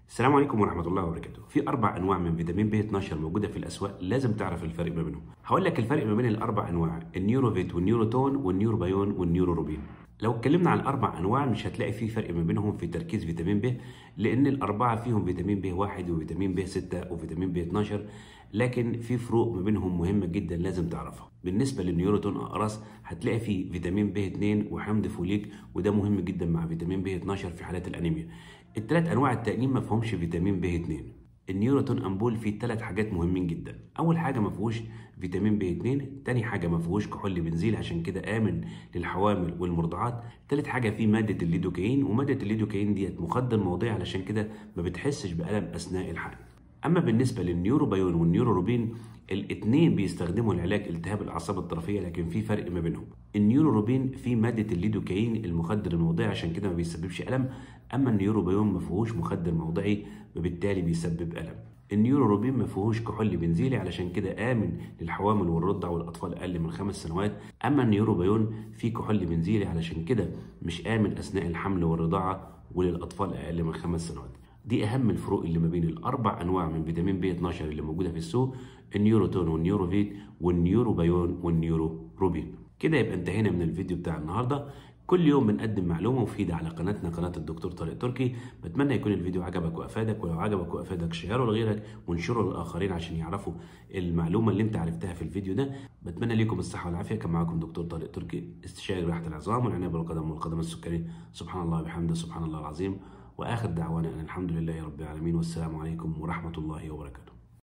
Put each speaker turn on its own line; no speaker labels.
السلام عليكم ورحمة الله وبركاته. في أربع أنواع من فيتامين بي 12 موجودة في الأسواق لازم تعرف الفرق ما بينهم. هقول لك الفرق ما بين الأربع أنواع النيوروفيت والنيوروتون والنيوروبايون والنيوروروبين. لو اتكلمنا عن الأربع أنواع مش هتلاقي في فرق ما بينهم في تركيز فيتامين ب لأن الأربعة فيهم فيتامين ب 1 وفيتامين ب 6 وفيتامين ب 12 لكن في فروق ما بينهم مهمة جدا لازم تعرفها. بالنسبة للنيوروتون أقراص هتلاقي فيه فيتامين ب 2 وحمض فوليك وده مهم جدا مع فيتامين ب 12 في حالات الأنيميا. الثلاث انواع التانيين ما فيهمش فيتامين ب 2 النيوروتون امبول فيه ثلاث حاجات مهمين جدا اول حاجه ما فيهوش فيتامين ب 2 تاني حاجه ما فيهوش كحول بنزيل عشان كده امن للحوامل والمرضعات تالت حاجه فيه ماده الليدوكاين وماده الليدوكاين ديت مخدر موضعي علشان كده ما بتحسش بالم اثناء الحمل اما بالنسبه للنيوروبايون والنيوروروبين الاثنين بيستخدموا العلاج التهاب الاعصاب الطرفيه لكن في فرق ما بينهم النيوروروبين فيه ماده الليدوكاين المخدر الموضعي عشان كده ما بيسببش الم اما النيوروبايون ما فيهوش مخدر موضعي وبالتالي بيسبب الم النيوروروبين ما فيهوش كحول بنزيلي علشان كده امن للحوامل والرضع والاطفال اقل من خمس سنوات اما النيوروبايون فيه كحول بنزيلي علشان كده مش امن اثناء الحمل والرضاعه وللاطفال اقل من خمس سنوات دي اهم الفروق اللي ما بين الاربع انواع من فيتامين بي 12 اللي موجوده في السوق النيوروتون والنيوروفيت والنيوروبايون والنيوروروبين كده يبقى انتهينا من الفيديو بتاع النهارده كل يوم بنقدم معلومه مفيده على قناتنا قناه الدكتور طارق تركي بتمنى يكون الفيديو عجبك وافادك ولو عجبك وافادك شيره لغيرك وانشره للاخرين عشان يعرفوا المعلومه اللي انت عرفتها في الفيديو ده بتمنى لكم الصحه والعافيه كان معاكم دكتور طارق تركي استشاري راحه العظام والعنايه بالقدم والقدم السكري سبحان الله وبحمده سبحان الله العظيم واخر دعوانا ان الحمد لله رب العالمين والسلام عليكم ورحمه الله وبركاته